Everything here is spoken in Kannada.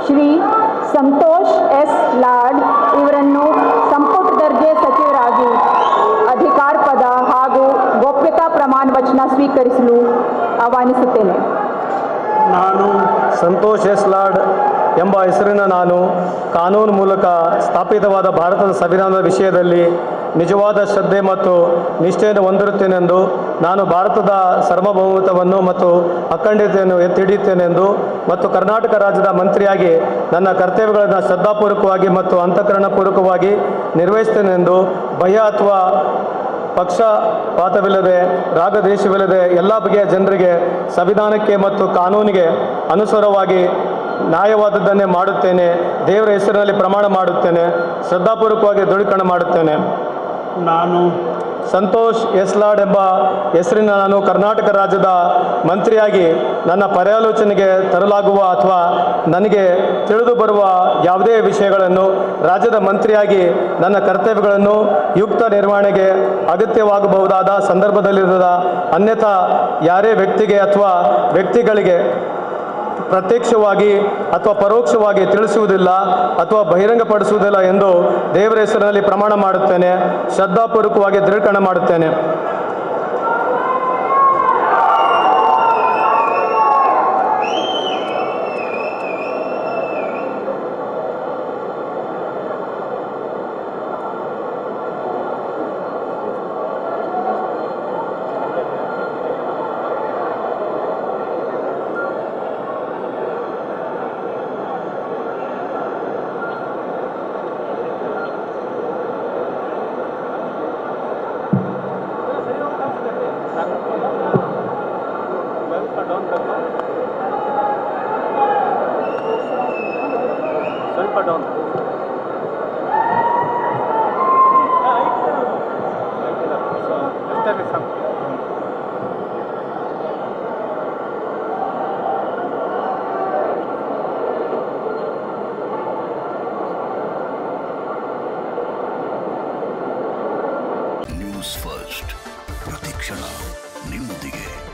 ಶ್ರೀ ಸಂತೋಷ್ ಎಸ್ ಲಾಡ್ ಇವರನ್ನು ಸಂಪುಟ ದರ್ಜೆ ಸಚಿವರಾಗಿ ಅಧಿಕಾರ ಪದ ಹಾಗೂ ಗೋಪ್ಯತಾ ಪ್ರಮಾಣ ವಚನ ಸ್ವೀಕರಿಸಲು ಆಹ್ವಾನಿಸುತ್ತೇನೆ ನಾನು ಸಂತೋಷ್ ಎಸ್ ಲಾಡ್ ಎಂಬ ಹೆಸರಿನ ನಾನು ಕಾನೂನು ಮೂಲಕ ಸ್ಥಾಪಿತವಾದ ಭಾರತದ ಸಂವಿಧಾನದ ವಿಷಯದಲ್ಲಿ ನಿಜವಾದ ಶ್ರದ್ಧೆ ಮತ್ತು ನಿಷ್ಠೆಯನ್ನು ಹೊಂದಿರುತ್ತೇನೆಂದು ನಾನು ಭಾರತದ ಸಾರ್ವಭೌಮತ್ವವನ್ನು ಮತ್ತು ಅಖಂಡತೆಯನ್ನು ಎತ್ತಿ ಹಿಡಿಯುತ್ತೇನೆಂದು ಮತ್ತು ಕರ್ನಾಟಕ ರಾಜ್ಯದ ಮಂತ್ರಿಯಾಗಿ ನನ್ನ ಕರ್ತವ್ಯಗಳನ್ನು ಶ್ರದ್ಧಾಪೂರ್ವಕವಾಗಿ ಮತ್ತು ಅಂತಃಕರಣಪೂರ್ವಕವಾಗಿ ನಿರ್ವಹಿಸುತ್ತೇನೆಂದು ಭಯ ಅಥವಾ ಪಕ್ಷಪಾತವಿಲ್ಲದೆ ರಾಗದ್ವೇಷವಿಲ್ಲದೆ ಎಲ್ಲ ಬಗೆಯ ಜನರಿಗೆ ಸಂವಿಧಾನಕ್ಕೆ ಮತ್ತು ಕಾನೂನಿಗೆ ಅನುಸಾರವಾಗಿ ನ್ಯಾಯವಾದದ್ದನ್ನೇ ಮಾಡುತ್ತೇನೆ ದೇವರ ಹೆಸರಿನಲ್ಲಿ ಪ್ರಮಾಣ ಮಾಡುತ್ತೇನೆ ಶ್ರದ್ಧಾಪೂರ್ವಕವಾಗಿ ದೃಢೀಕರಣ ಮಾಡುತ್ತೇನೆ ನಾನು ಸಂತೋಷ್ ಎಸ್ಲಾಡ್ ಎಂಬ ಹೆಸರಿನ ನಾನು ಕರ್ನಾಟಕ ರಾಜ್ಯದ ಮಂತ್ರಿಯಾಗಿ ನನ್ನ ಪರ್ಯಾಲೋಚನೆಗೆ ತರಲಾಗುವ ಅಥವಾ ನನಗೆ ತಿಳಿದು ಬರುವ ಯಾವುದೇ ವಿಷಯಗಳನ್ನು ರಾಜ್ಯದ ಮಂತ್ರಿಯಾಗಿ ನನ್ನ ಕರ್ತವ್ಯಗಳನ್ನು ಯುಕ್ತ ನಿರ್ವಹಣೆಗೆ ಅಗತ್ಯವಾಗಬಹುದಾದ ಸಂದರ್ಭದಲ್ಲಿರದ ಅನ್ಯಥಾ ಯಾರೇ ವ್ಯಕ್ತಿಗೆ ಅಥವಾ ವ್ಯಕ್ತಿಗಳಿಗೆ ಪ್ರತ್ಯಕ್ಷವಾಗಿ ಅಥವಾ ಪರೋಕ್ಷವಾಗಿ ತಿಳಿಸುವುದಿಲ್ಲ ಅಥವಾ ಬಹಿರಂಗಪಡಿಸುವುದಿಲ್ಲ ಎಂದು ದೇವರ ಹೆಸರಿನಲ್ಲಿ ಪ್ರಮಾಣ ಮಾಡುತ್ತೇನೆ ಶ್ರದ್ಧಾಪೂರ್ವಕವಾಗಿ ದೃಢೀಕರಣ ಮಾಡುತ್ತೇನೆ ಸ್ವಲ್ಪ ಡೌನ್ ನ್ಯೂಸ್ ಫಸ್ಟ್ ಪ್ರತಿಕ್ಷಣ ನಿಮ್ಮೊಂದಿಗೆ